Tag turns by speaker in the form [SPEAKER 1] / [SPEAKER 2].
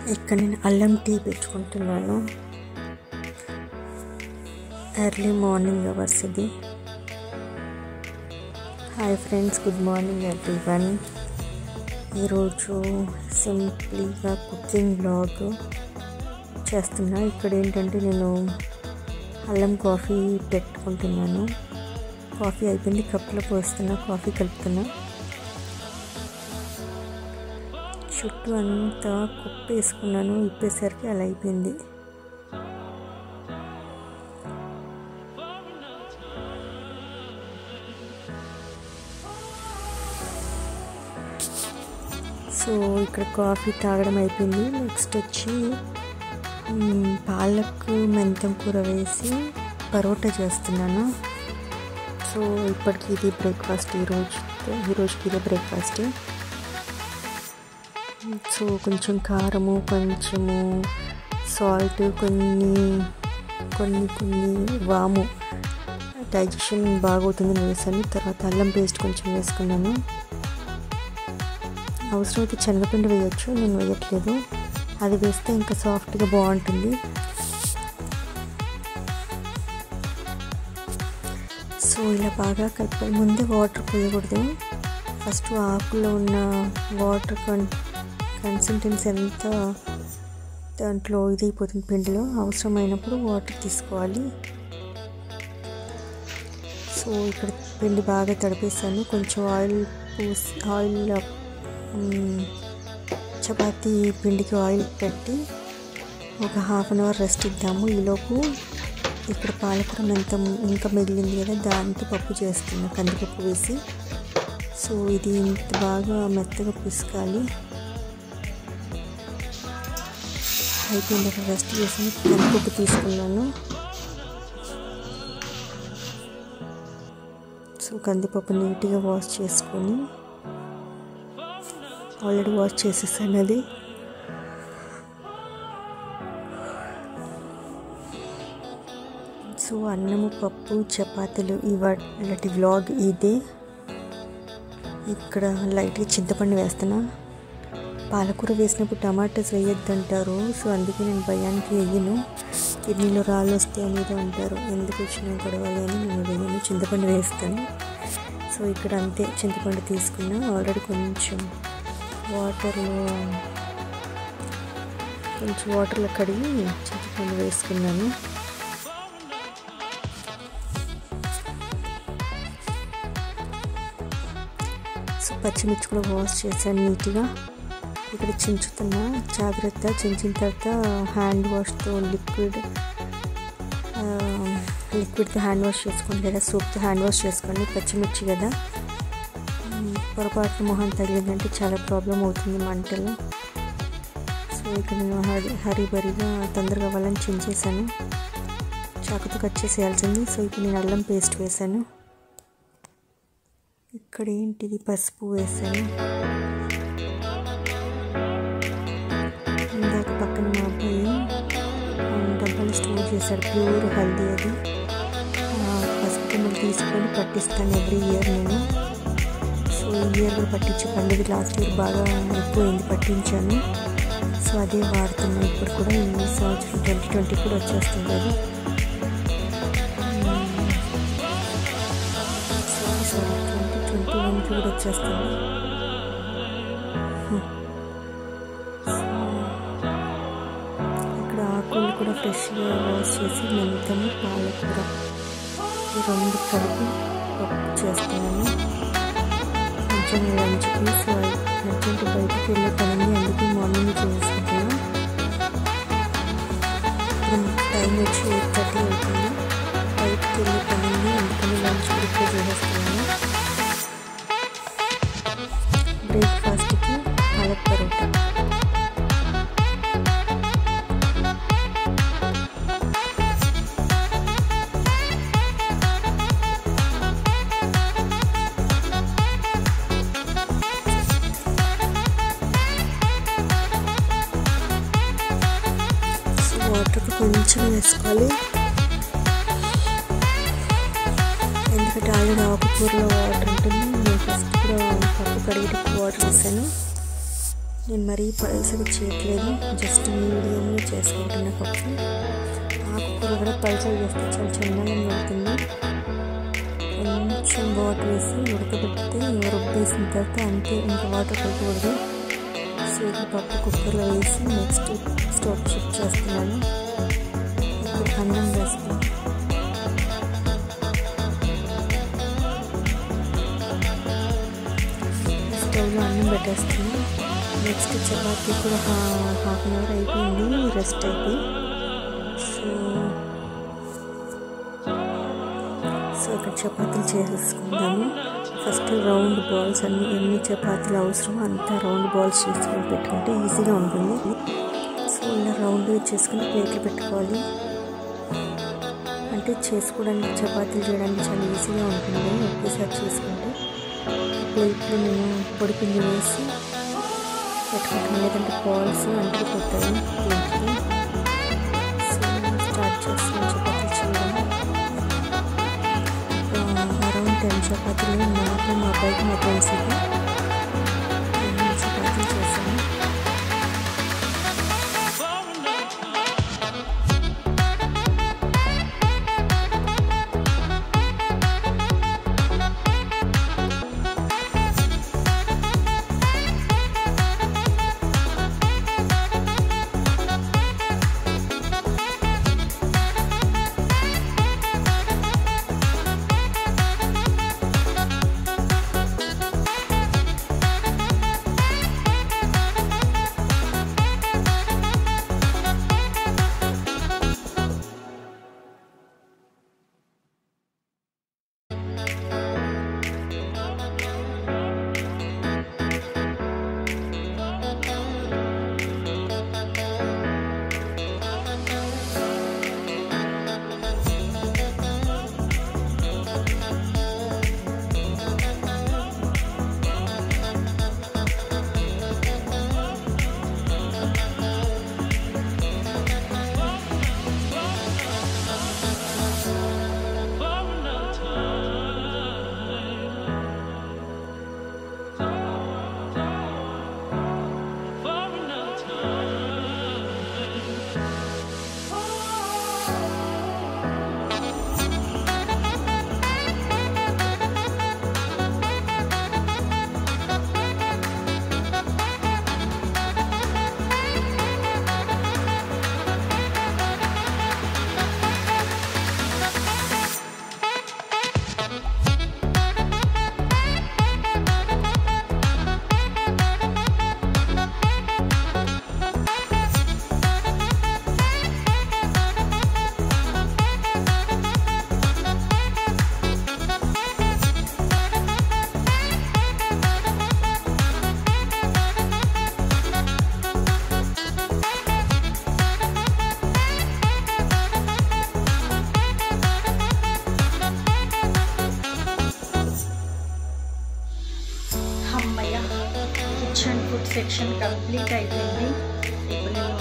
[SPEAKER 1] ఇక్కడ నేను అల్లం టీ పెట్టుకుంటున్నాను ఎర్లీ మార్నింగ్ అవర్స్ ఇది hi friends good morning everyone ఈరోజు సింప్లీగా కుకింగ్ బ్లాగ్ చేస్తున్నా ఇక్కడ ఏంటంటే నేను అల్లం కాఫీ పెట్టుకుంటున్నాను కాఫీ అయిపోయింది కప్పులో పోస్తున్నా కాఫీ కలుపుతున్నా చుట్టూ అంతా కుప్ప వేసుకున్నాను ఇప్పేసరికి అలా అయిపోయింది సో ఇక్కడ కాఫీ తాగడం అయిపోయింది నెక్స్ట్ వచ్చి పాలక్ మెంతం కూర వేసి పరోటా చేస్తున్నాను సో ఇప్పటికి ఇది బ్రేక్ఫాస్ట్ ఈరోజు ఈరోజుకి ఇదే బ్రేక్ఫాస్ట్ సో కొంచెం కారము కొంచెము సాల్ట్ కొన్ని కొన్ని కొన్ని వాము డైజెషన్ బాగవుతుందని వేసాను తర్వాత అల్లం పేస్ట్ కొంచెం వేసుకున్నాను అవసరమైతే శనగపిండి వేయచ్చు నేను వేయట్లేదు అది వేస్తే ఇంకా సాఫ్ట్గా బాగుంటుంది సో ఇలా బాగా కలిపి ముందే వాటర్ పోయకూడదు ఫస్ట్ ఆకులో ఉన్న వాటర్ కన్ కన్సిస్టెన్సీ ఎంత దాంట్లో ఇదైపోతుంది పిండిలో అవసరమైనప్పుడు వాటర్ తీసుకోవాలి సో ఇక్కడ పిండి బాగా తడిపేసాను కొంచెం ఆయిల్ పూసి ఆయిల్ చపాతీ పిండికి ఆయిల్ పెట్టి ఒక హాఫ్ అన్ అవర్ రెస్ట్ ఇద్దాము ఈలోపు ఇక్కడ పాలకూర ఎంత ఇంకా మిగిలింది కదా దాంతో పప్పు చేస్తున్నా కందిపప్పు వేసి సో ఇది ఇంత బాగా మెత్తగా పిసకాలి అయిపోయింది అక్కడ రెస్ట్ చేసి కందిపప్పు తీసుకున్నాను సో కందిపప్పు నీట్గా వాష్ చేసుకొని ఆల్రెడీ వాష్ చేసేసాను అది సో అన్నము పప్పు చపాతీలు ఇవాటి వ్లాగ్ ఇదే ఇక్కడ లైట్గా చింతపండు వేస్తున్నా పాలకూర వేసినప్పుడు టమాటాస్ వేయొద్దంటారు సో అందుకే నేను భయానికి వేయను కిడ్నీలో రాళ్ళు వస్తే అనేది అంటారు ఎందుకు వచ్చినా గొడవలు అని నేను వేయను చింతపండు వేస్తాను సో ఇక్కడ అంతే చింతపండు తీసుకున్నా ఆల్రెడీ కొంచెం వాటర్లో కొంచెం వాటర్లో కడిగి చింతపండు వేసుకున్నాను సో పచ్చిమిర్చి కూడా వాష్ చేశాను నీట్గా ఇక్కడ చించుతున్నా జాగ్రత్త చించిన తర్వాత హ్యాండ్ వాష్తో లిక్విడ్ లిక్విడ్తో హ్యాండ్ వాష్ చేసుకోండి లేదా సోప్తో హ్యాండ్ వాష్ చేసుకోండి పచ్చిమిర్చి కదా పొరపాటు మొహం తగిలిందంటే చాలా ప్రాబ్లం అవుతుంది మంటలు సో ఇక్కడ నేను హరి హరిబరిగా తొందరగా అవ్వాలని చించేసాను చాకుతో కట్ చేసేయాల్సింది సో ఇప్పుడు నేను అల్లం పేస్ట్ వేసాను ఇక్కడ ఏంటిది పసుపు వేసాను ఇందాక పక్కన మా అబ్బాయి డబ్బాలు స్టోర్ చేశాడు ప్యూర్ హెల్దీ అది పసుపు కొమ్మలు తీసుకొని పట్టిస్తాను ఎవ్రీ ఇయర్ నేను సో ఈ ఇయర్ కూడా పట్టించి పండుగ లాస్ట్ ఇయర్ బాగా ఎక్కువైంది పట్టించాను సో అదే వాడుతున్నాను ఇప్పుడు కూడా ఈ సంవత్సరం ట్వంటీ ట్వంటీ కూడా వచ్చేస్తుంది అది సారీ సారీ ట్వంటీ ట్వంటీ వన్కి కూడా వచ్చేస్తుంది ఇక్కడ ఆకులు కూడా ఫ్రెష్గా వాష్ చేసి మెంతము పాలకూర ఈ రెండు కలిపి పప్పు చేస్తున్నాను కొంచెం లంచ్కి సో అర్జెంట్ బయటకు వెళ్ళే పని అందుకే మార్నింగ్ చేసుకుంటున్నాను ఇప్పుడు టైం వచ్చి ఎయిట్ థర్టీ అవుతుంది బయటకు వెళ్ళే పని ఉంది అందుకని లంచ్ ప్రిపేర్ చేసేస్తున్నాను బ్రేక్ఫాస్ట్కి పాలక్ పరోటా వాటర్ కొంచెం వేసుకోవాలి ఎందుకంటే ఆల్రెడీ ఆకుకూరలో వాటర్ ఉంటుంది నేను ఫస్ట్ కూడా పప్పు కడిగేటప్పుడు వాటర్ వేసాను నేను మరీ పల్సగా చేయట్లేదు జస్ట్ మీడియంలో చేసుకుంటున్న పప్పు ఆకుకూర కూడా పల్సగా చేస్తే చాలా చిన్నగా అవుతుంది కొంచెం వాటర్ వేసి ఉడకబెడితే రుబ్బేసిన తర్వాత అంతే ఇంకా వాటర్ కలపకూడదు సో ఈ పప్పు కుక్కర్లో వేసి నెక్స్ట్ స్టవ్ షిఫ్ట్ చేస్తున్నాను ఇప్పుడు అన్నం వేస్తాను స్టవ్లో అన్నం పెట్టేస్తాను నెక్స్ట్ చపాతీ కూడా హాఫ్ అన్ అవర్ అయిపోయింది రెస్ట్ అయిపోయి సో సో ఇక్కడ చపాతీలు చేసేసుకుందాము ఫస్ట్ రౌండ్ బాల్స్ అన్ని ఎన్ని చపాతీలు అవసరమో అంత రౌండ్ బాల్స్ చేసుకొని పెట్టుకుంటే ఈజీగా ఉంటుంది సో ఇలా రౌండ్ చేసుకుని ప్లేట్లు పెట్టుకోవాలి అంటే చేసుకోవడానికి చపాతీలు చేయడానికి చాలా ఈజీగా ఉంటుంది ఒకేసారి చేసుకుంటే ప్లేట్లు నేను పొడి పిండి వేసి పెట్టుకుంటాను లేదంటే బాల్స్ అంటుకుపోతాయి ప్లేట్కి సో స్టార్ట్ చేస్తాను చపాతీలు చేయడం అరౌండ్ టెన్ చపాతీలు నాకు మా అబ్బాయికి మా ఫ్రెండ్స్కి చపాతీలు చేశాను
[SPEAKER 2] అమ్మయ్య కిచెన్ ఫుడ్ సెక్షన్ కంప్లీట్ అయిపోయింది ఇప్పుడు నేను